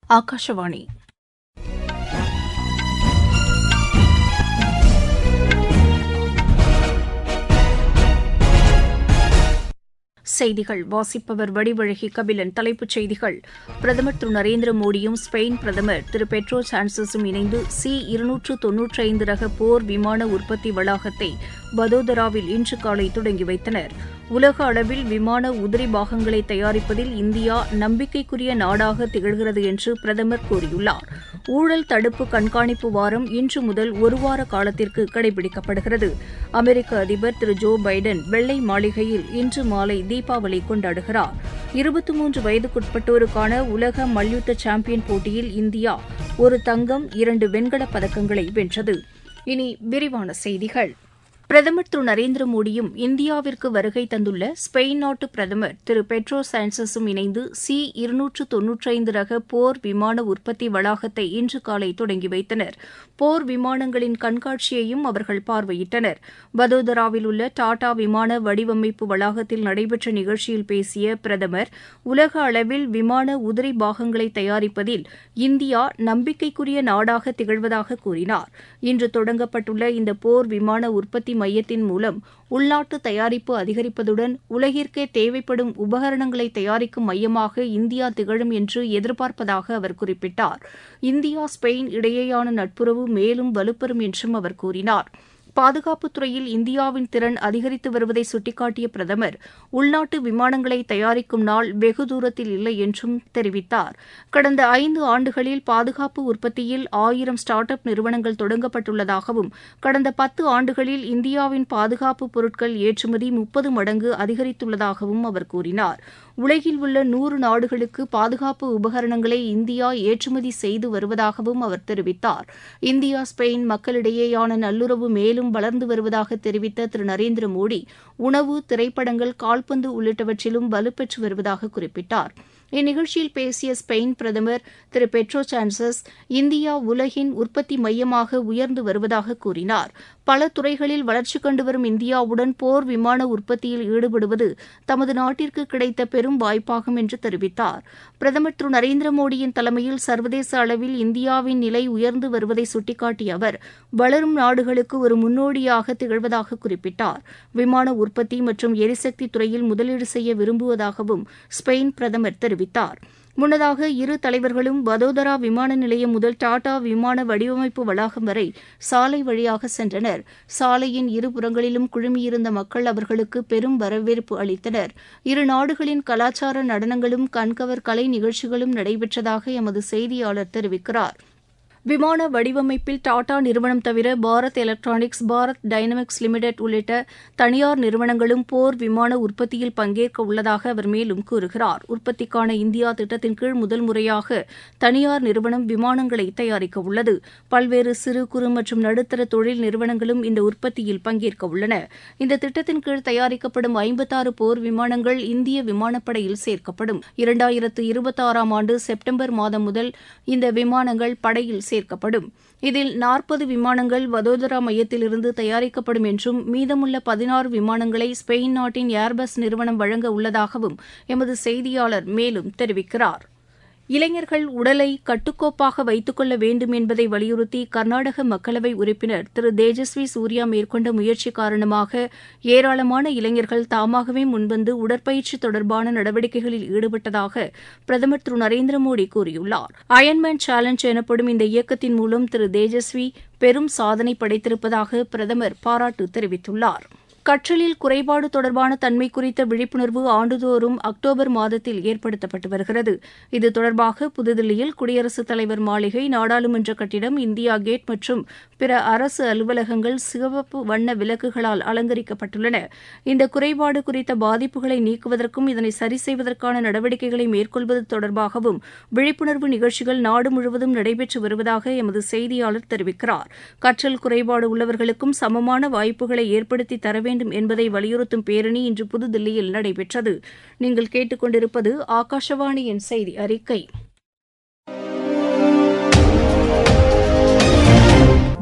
ஆகாஷவாணி செய்திகள் வாசிப்பவர் வடிவழகி கபிலன் தலைப்புச் செய்திகள் பிரதமர் திரு நரேந்திர மோடியும் ஸ்பெயின் பிரதமர் திரு பெட்ரோ சான்சஸும் இணைந்து சி இருநூற்று தொன்னூற்றி ஐந்து ரக போர் விமான உற்பத்தி வளாகத்தை வதோதராவில் இன்று காலை தொடங்கி வைத்தனர் உலக அளவில் விமான உதிரி பாகங்களை தயாரிப்பதில் இந்தியா நம்பிக்கைக்குரிய நாடாக திகழ்கிறது என்று பிரதமர் கூறியுள்ளார் ஊழல் தடுப்பு கண்காணிப்பு வாரம் இன்று முதல் ஒருவார காலத்திற்கு கடைபிடிக்கப்படுகிறது அமெரிக்க அதிபர் திரு ஜோ பைடன் வெள்ளை மாளிகையில் இன்று மாலை தீபாவளி கொண்டாடுகிறார் இருபத்தி மூன்று வயதுக்குட்பட்டோருக்கான உலக மல்யுத்த சாம்பியன் போட்டியில் இந்தியா ஒரு தங்கம் இரண்டு வெண்கலப் பதக்கங்களை வென்றது இனி விரிவான செய்திகள் பிரதமர் திரு நரேந்திர மோடியும் இந்தியாவிற்கு வருகை தந்துள்ள ஸ்பெயின் நாட்டு பிரதமர் திரு பெட்ரோ சான்சஸும் இணைந்து சி இருநூற்று தொன்னூற்றைந்து ரக போர் விமான உற்பத்தி வளாகத்தை இன்று காலை தொடங்கி வைத்தனர் போர் விமானங்களின் கண்காட்சியையும் அவர்கள் பார்வையிட்டனர் வதோதராவில் உள்ள டாடா விமான வடிவமைப்பு வளாகத்தில் நடைபெற்ற நிகழ்ச்சியில் பேசிய பிரதமர் உலக அளவில் விமான உதிரி பாகங்களை தயாரிப்பதில் இந்தியா நம்பிக்கைக்குரிய நாடாக திகழ்வதாக கூறினார் இன்று தொடங்கப்பட்டுள்ள இந்த போர் விமான உற்பத்தி மையத்தின் மூலம் உள்நாட்டு தயாரிப்பு அதிகரிப்பதுடன் உலகிற்கே தேவைப்படும் உபகரணங்களை தயாரிக்கும் மையமாக இந்தியா திகழும் என்று எதிர்பார்ப்பதாக அவர் குறிப்பிட்டார் இந்தியா ஸ்பெயின் இடையேயான நட்புறவு மேலும் வலுப்பெறும் என்றும் அவர் கூறினார் பாதுகாப்புத் துறையில் இந்தியாவின் திறன் அதிகரித்து வருவதை சுட்டிக்காட்டிய பிரதமர் உள்நாட்டு விமானங்களை தயாரிக்கும் நாள் வெகு தூரத்தில் இல்லை என்றும் தெரிவித்தார் கடந்த ஐந்து ஆண்டுகளில் பாதுகாப்பு உற்பத்தியில் ஆயிரம் ஸ்டார்ட் அப் நிறுவனங்கள் தொடங்கப்பட்டுள்ளதாகவும் கடந்த பத்து ஆண்டுகளில் இந்தியாவின் பாதுகாப்பு பொருட்கள் ஏற்றுமதி முப்பது மடங்கு அதிகரித்துள்ளதாகவும் அவர் கூறினார் உலகில் உள்ள நூறு நாடுகளுக்கு பாதுகாப்பு உபகரணங்களை இந்தியா ஏற்றுமதி செய்து வருவதாகவும் அவர் தெரிவித்தார் இந்தியா ஸ்பெயின் மக்களிடையேயான நல்லுறவு மேலும் வளர்ந்து வருவதாக தெரிவித்த திரு நரேந்திர மோடி உணவு திரைப்படங்கள் கால்பந்து உள்ளிட்டவற்றிலும் வலுப்பெற்று வருவதாக குறிப்பிட்டார் இந்நிகழ்ச்சியில் பேசிய ஸ்பெயின் பிரதமர் திரு பெட்ரோ சான்சஸ் இந்தியா உலகின் உற்பத்தி மையமாக உயர்ந்து வருவதாக கூறினார் பல துறைகளில் வளர்ச்சி கண்டு வரும் இந்தியாவுடன் போர் விமான உற்பத்தியில் ஈடுபடுவது தமது நாட்டிற்கு கிடைத்த பெரும் வாய்ப்பாகும் என்று தெரிவித்தார் பிரதமர் திரு நரேந்திர மோடியின் தலைமையில் சர்வதேச அளவில் இந்தியாவின் நிலை உயர்ந்து வருவதை சுட்டிக்காட்டிய அவர் வளரும் நாடுகளுக்கு ஒரு முன்னோடியாக திகழ்வதாக குறிப்பிட்டார் விமான உற்பத்தி மற்றும் எரிசக்தி துறையில் முதலீடு செய்ய விரும்புவதாகவும் ஸ்பெயின் பிரதமர் தெரிவித்தார் முன்னதாக இரு தலைவர்களும் வதோதரா விமான நிலையம் முதல் டாடா விமான வடிவமைப்பு வளாகம் வரை சாலை வழியாக சென்றனர் சாலையின் இருபுறங்களிலும் குழுமியிருந்த மக்கள் அவர்களுக்கு பெரும் வரவேற்பு அளித்தனர் இரு நாடுகளின் கலாச்சார நடனங்களும் கண்கவர் கலை நிகழ்ச்சிகளும் நடைபெற்றதாக எமது செய்தியாளர் தெரிவிக்கிறார் விமான வடிவமைப்பில் டாடா நிறுவனம் தவிர Bharat electronics Bharat dynamics limited உள்ளிட்ட தனியார் நிறுவனங்களும் போர் விமான உற்பத்தியில் பங்கேற்க உள்ளதாக அவர் மேலும் கூறுகிறார் உற்பத்திக்கான இந்தியா திட்டத்தின் கீழ் முதல் முறையாக தனியார் நிறுவனம் விமானங்களை தயாரிக்க உள்ளது பல்வேறு சிறு குறு மற்றும் நடுத்தர தொழில் நிறுவனங்களும் இந்த உற்பத்தியில் பங்கேற்க உள்ளன இந்த திட்டத்தின் கீழ் தயாரிக்கப்படும் ஐம்பத்தாறு போர் விமானங்கள் இந்திய விமானப்படையில் சேர்க்கப்படும் இரண்டாயிரத்து இருபத்தாறாம் ஆண்டு செப்டம்பர் மாதம் முதல் இந்த விமானங்கள் படையில் சேர்க்கப்படும் இதில் நாற்பது விமானங்கள் வதோதரா மையத்திலிருந்து தயாரிக்கப்படும் என்றும் மீதமுள்ள பதினாறு விமானங்களை ஸ்பெயின் நாட்டின் ஏர்பஸ் நிறுவனம் வழங்க உள்ளதாகவும் எமது செய்தியாளர் மேலும் தெரிவிக்கிறார் இளைஞர்கள் உடலை கட்டுக்கோப்பாக வைத்துக் கொள்ள வேண்டும் என்பதை வலியுறுத்தி கர்நாடக மக்களவை உறுப்பினர் திரு தேஜஸ்வி சூர்யா மேற்கொண்ட முயற்சி காரணமாக ஏராளமான இளைஞர்கள் தாமாகவே முன்வந்து உடற்பயிற்சி தொடர்பான நடவடிக்கைகளில் ஈடுபட்டதாக பிரதமர் திரு நரேந்திர மோடி கூறியுள்ளார் அயன்மேன் சேலஞ்ச் எனப்படும் இந்த இயக்கத்தின் மூலம் திரு தேஜஸ்வி பெரும் சாதனை படைத்திருப்பதாக பிரதமர் பாராட்டு தெரிவித்துள்ளார் கற்றலில் குறைபாடு தொடர்பான தன்மை குறித்த விழிப்புணர்வு ஆண்டுதோறும் அக்டோபர் மாதத்தில் ஏற்படுத்தப்பட்டு வருகிறது இது தொடர்பாக புதுதில்லியில் குடியரசுத் தலைவர் மாளிகை நாடாளுமன்ற கட்டிடம் இந்தியா கேட் மற்றும் பிற அரசு அலுவலகங்கள் சிவப்பு வண்ண விளக்குகளால் அலங்கரிக்கப்பட்டுள்ளன இந்த குறைபாடு குறித்த பாதிப்புகளை நீக்குவதற்கும் இதனை சரி செய்வதற்கான நடவடிக்கைகளை மேற்கொள்வது தொடர்பாகவும் விழிப்புணர்வு நிகழ்ச்சிகள் நாடு முழுவதும் நடைபெற்று வருவதாக எமது செய்தியாளர் தெரிவிக்கிறார் கற்றல் குறைபாடு உள்ளவர்களுக்கும் சமமான வாய்ப்புகளை ஏற்படுத்தி தர வேண்டும் என்பதை வலியுறுத்தும் பேரணி இன்று புதுதில்லியில் நடைபெற்றது நீங்கள் கேட்டுக்கொண்டிருப்பது ஆகாஷவாணியின் செய்தி அறிக்கை மூன்றாம்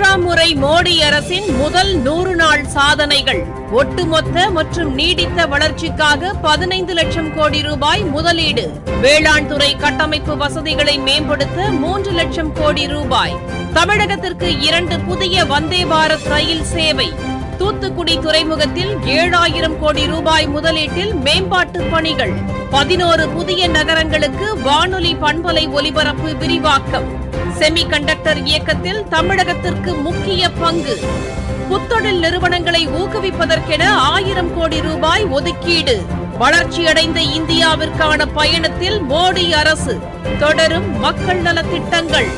மூன்றாம் முறை மோடி அரசின் முதல் நூறு நாள் சாதனைகள் ஒட்டுமொத்த மற்றும் நீடித்த வளர்ச்சிக்காக பதினைந்து லட்சம் கோடி ரூபாய் முதலீடு வேளாண் துறை கட்டமைப்பு வசதிகளை மேம்படுத்த மூன்று லட்சம் கோடி ரூபாய் தமிழகத்திற்கு இரண்டு புதிய வந்தே பாரத் ரயில் சேவை தூத்துக்குடி துறைமுகத்தில் ஏழாயிரம் கோடி ரூபாய் முதலீட்டில் மேம்பாட்டு பணிகள் பதினோரு புதிய நகரங்களுக்கு வானொலி பண்பலை ஒலிபரப்பு விரிவாக்கம் செமி கண்டக்டர் இயக்கத்தில் தமிழகத்திற்கு முக்கிய பங்கு புத்தொழில் நிறுவனங்களை ஊக்குவிப்பதற்கென ஆயிரம் கோடி ரூபாய் ஒதுக்கீடு வளர்ச்சியடைந்த இந்தியாவிற்கான பயணத்தில் மோடி அரசு தொடரும் மக்கள் நலத் திட்டங்கள்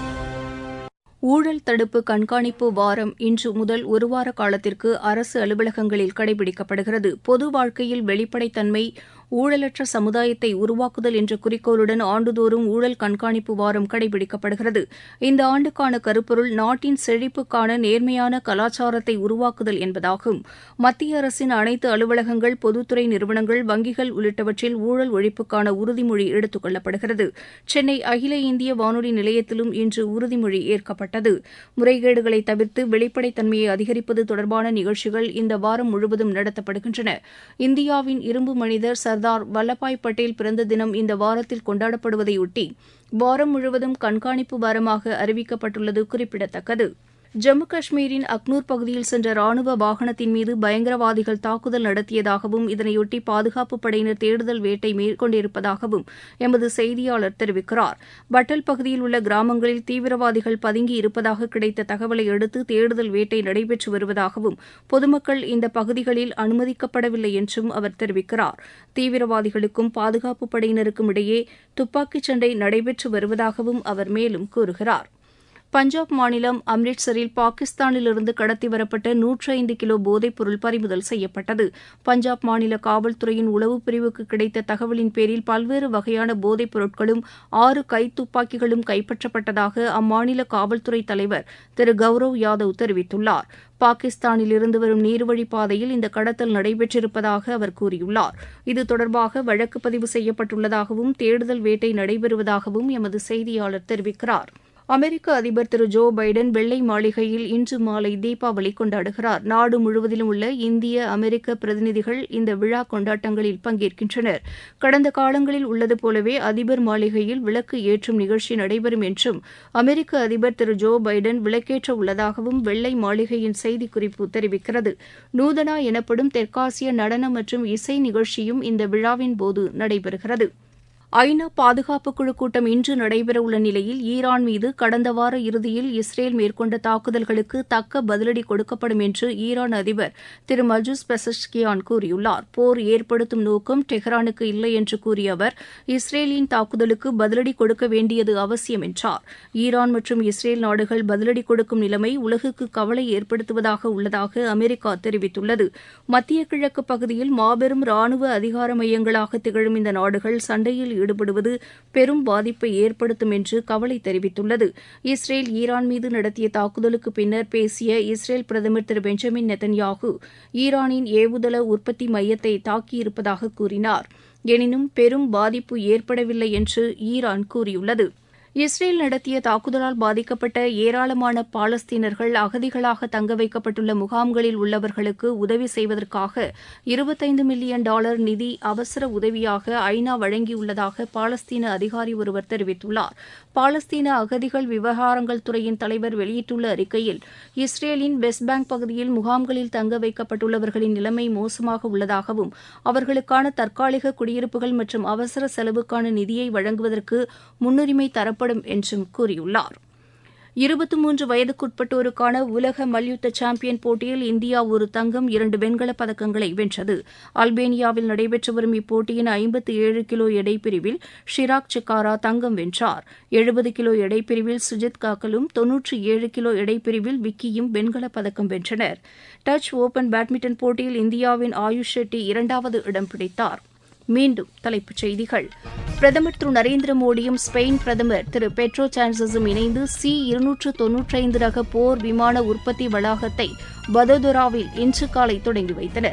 ஊழல் தடுப்பு கண்காணிப்பு வாரம் இன்று முதல் ஒருவார காலத்திற்கு அரசு அலுவலகங்களில் கடைபிடிக்கப்படுகிறது பொது வாழ்க்கையில் வெளிப்படைத்தன்மை ஊழலற்ற சமுதாயத்தை உருவாக்குதல் என்ற குறிக்கோளுடன் ஆண்டுதோறும் ஊழல் கண்காணிப்பு வாரம் கடைபிடிக்கப்படுகிறது இந்த ஆண்டுக்கான கருப்பொருள் நாட்டின் செழிப்புக்கான நேர்மையான கலாச்சாரத்தை உருவாக்குதல் என்பதாகும் மத்திய அரசின் அனைத்து அலுவலகங்கள் பொதுத்துறை நிறுவனங்கள் வங்கிகள் உள்ளிட்டவற்றில் ஊழல் ஒழிப்புக்கான உறுதிமொழி எடுத்துக் கொள்ளப்படுகிறது சென்னை அகில இந்திய வானொலி நிலையத்திலும் இன்று உறுதிமொழி ஏற்கப்பட்டது முறைகேடுகளை தவிர்த்து வெளிப்படைத்தன்மையை அதிகரிப்பது தொடர்பான நிகழ்ச்சிகள் இந்த வாரம் முழுவதும் நடத்தப்படுகின்றன இந்தியாவின் இரும்பு மனிதர் சர்தார் வல்லபாய் பட்டேல் பிறந்த தினம் இந்த வாரத்தில் கொண்டாடப்படுவதையொட்டி வாரம் முழுவதும் கண்காணிப்பு வாரமாக அறிவிக்கப்பட்டுள்ளது குறிப்பிடத்தக்கது ஜம்மு காஷ்மீரின் அக்னூர் பகுதியில் சென்ற ராணுவ வாகனத்தின் மீது பயங்கரவாதிகள் தாக்குதல் நடத்தியதாகவும் இதனையொட்டி பாதுகாப்புப் படையினர் தேடுதல் வேட்டை மேற்கொண்டிருப்பதாகவும் எமது செய்தியாளர் தெரிவிக்கிறார் பட்டல் பகுதியில் உள்ள கிராமங்களில் தீவிரவாதிகள் பதுங்கி இருப்பதாக கிடைத்த தகவலை அடுத்து தேடுதல் வேட்டை நடைபெற்று வருவதாகவும் பொதுமக்கள் இந்த பகுதிகளில் அனுமதிக்கப்படவில்லை என்றும் அவர் தெரிவிக்கிறார் தீவிரவாதிகளுக்கும் பாதுகாப்புப் படையினருக்கும் இடையே துப்பாக்கிச் சண்டை நடைபெற்று வருவதாகவும் அவர் மேலும் கூறுகிறார் பஞ்சாப் மாநிலம் அம்ரிட்சரில் பாகிஸ்தானிலிருந்து கடத்தி வரப்பட்ட நூற்றி ஐந்து கிலோ போதைப்பொருள் பறிமுதல் செய்யப்பட்டது பஞ்சாப் மாநில காவல்துறையின் உளவுப் பிரிவுக்கு கிடைத்த தகவலின் பேரில் பல்வேறு வகையான போதைப் பொருட்களும் ஆறு கைத்துப்பாக்கிகளும் கைப்பற்றப்பட்டதாக அம்மாநில காவல்துறை தலைவர் திரு கௌரவ் யாதவ் தெரிவித்துள்ளார் பாகிஸ்தானில் இருந்து வரும் நீர்வழிப் பாதையில் இந்த கடத்தல் நடைபெற்றிருப்பதாக அவர் கூறியுள்ளார் இது தொடர்பாக வழக்கு பதிவு செய்யப்பட்டுள்ளதாகவும் தேடுதல் வேட்டை நடைபெறுவதாகவும் எமது செய்தியாளர் தெரிவிக்கிறார் அமெரிக்க அதிபர் திரு ஜோ பைடன் வெள்ளை மாளிகையில் இன்று மாலை தீபாவளி கொண்டாடுகிறார் நாடு முழுவதிலும் உள்ள இந்திய அமெரிக்க பிரதிநிதிகள் இந்த விழா கொண்டாட்டங்களில் பங்கேற்கின்றனர் கடந்த காலங்களில் உள்ளது போலவே அதிபர் மாளிகையில் விளக்கு ஏற்றும் நிகழ்ச்சி நடைபெறும் என்றும் அமெரிக்க அதிபர் திரு ஜோ பைடன் விளக்கேற்ற உள்ளதாகவும் வெள்ளை மாளிகையின் செய்திக்குறிப்பு தெரிவிக்கிறது நூதனா எனப்படும் தெற்காசிய நடன மற்றும் இசை நிகழ்ச்சியும் இந்த விழாவின் போது நடைபெறுகிறது ஐநா பாதுகாப்பு குழு கூட்டம் இன்று நடைபெறவுள்ள நிலையில் ஈரான் மீது கடந்த வார இறுதியில் இஸ்ரேல் மேற்கொண்ட தாக்குதல்களுக்கு தக்க பதிலடி கொடுக்கப்படும் என்று ஈரான் அதிபர் திரு மஜூஸ் பெசஷ்கியான் கூறியுள்ளார் போர் ஏற்படுத்தும் நோக்கம் டெஹ்ரானுக்கு இல்லை என்று கூறிய அவர் இஸ்ரேலின் தாக்குதலுக்கு பதிலடி கொடுக்க வேண்டியது அவசியம் என்றார் ஈரான் மற்றும் இஸ்ரேல் நாடுகள் பதிலடி கொடுக்கும் நிலைமை உலகுக்கு கவலை ஏற்படுத்துவதாக உள்ளதாக அமெரிக்கா தெரிவித்துள்ளது மத்திய கிழக்கு பகுதியில் மாபெரும் ராணுவ அதிகார மையங்களாக திகழும் இந்த நாடுகள் சண்டையில் ஈடுபடுவது பெரும் பாதிப்பை ஏற்படுத்தும் என்று கவலை தெரிவித்துள்ளது இஸ்ரேல் ஈரான் மீது நடத்திய தாக்குதலுக்கு பின்னர் பேசிய இஸ்ரேல் பிரதமர் திரு பெஞ்சமின் நெத்தன்யாகு ஈரானின் ஏவுதள உற்பத்தி மையத்தை தாக்கியிருப்பதாக கூறினார் எனினும் பெரும் பாதிப்பு ஏற்படவில்லை என்று ஈரான் கூறியுள்ளது இஸ்ரேல் நடத்திய தாக்குதலால் பாதிக்கப்பட்ட ஏராளமான பாலஸ்தீனர்கள் அகதிகளாக தங்க வைக்கப்பட்டுள்ள முகாம்களில் உள்ளவர்களுக்கு உதவி செய்வதற்காக இருபத்தைந்து மில்லியன் டாலர் நிதி அவசர உதவியாக ஐநா வழங்கியுள்ளதாக பாலஸ்தீன அதிகாரி ஒருவர் தெரிவித்துள்ளார் பாலஸ்தீன அகதிகள் விவகாரங்கள் துறையின் தலைவர் வெளியிட்டுள்ள அறிக்கையில் இஸ்ரேலின் வெஸ்ட் பேங்க் பகுதியில் முகாம்களில் தங்க வைக்கப்பட்டுள்ளவர்களின் நிலைமை மோசமாக உள்ளதாகவும் அவர்களுக்கான தற்காலிக குடியிருப்புகள் மற்றும் அவசர செலவுக்கான நிதியை வழங்குவதற்கு முன்னுரிமை தரப்படும் என்றும் கூறியுள்ளார் இருபத்தி மூன்று வயதுக்குட்பட்டோருக்கான உலக மல்யுத்த சாம்பியன் போட்டியில் இந்தியா ஒரு தங்கம் இரண்டு வெண்கலப் பதக்கங்களை வென்றது அல்பேனியாவில் நடைபெற்று வரும் இப்போட்டியின் ஐம்பத்தி ஏழு கிலோ எடைப்பிரிவில் ஷிராக் சிக்காரா தங்கம் வென்றார் எழுபது கிலோ எடைப்பிரிவில் சுஜித் காக்கலும் தொன்னூற்றி ஏழு கிலோ எடைப்பிரிவில் விக்கியும் வெண்கலப் பதக்கம் வென்றனர் டச் ஓபன் பேட்மிண்டன் போட்டியில் இந்தியாவின் ஆயுஷ் ஷெட்டி இரண்டாவது இடம் பிடித்தார் மீண்டும் தலைப்புச் செய்திகள் பிரதமர் திரு நரேந்திர மோடியும் ஸ்பெயின் பிரதமர் திரு பெட்ரோ சான்சஸும் இணைந்து சி இருநூற்று தொன்னூற்றைந்து ரக போர் விமான உற்பத்தி வளாகத்தை பதோதராவில் இன்று காலை தொடங்கி வைத்தனர்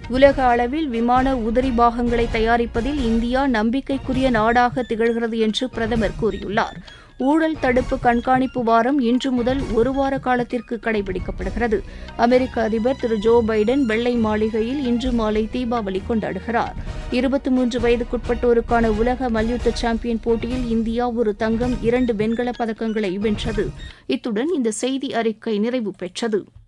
உலக அளவில் விமான உதிரி பாகங்களை தயாரிப்பதில் இந்தியா நம்பிக்கைக்குரிய நாடாக திகழ்கிறது என்று பிரதமர் கூறியுள்ளார் ஊழல் தடுப்பு கண்காணிப்பு வாரம் இன்று முதல் ஒரு வார காலத்திற்கு கடைபிடிக்கப்படுகிறது அமெரிக்க அதிபர் திரு ஜோ பைடன் வெள்ளை மாளிகையில் இன்று மாலை தீபாவளி கொண்டாடுகிறார் இருபத்தி மூன்று வயதுக்குட்பட்டோருக்கான உலக மல்யுத்த சாம்பியன் போட்டியில் இந்தியா ஒரு தங்கம் இரண்டு வெண்கலப் பதக்கங்களை வென்றது இத்துடன் இந்த செய்தி அறிக்கை நிறைவு பெற்றது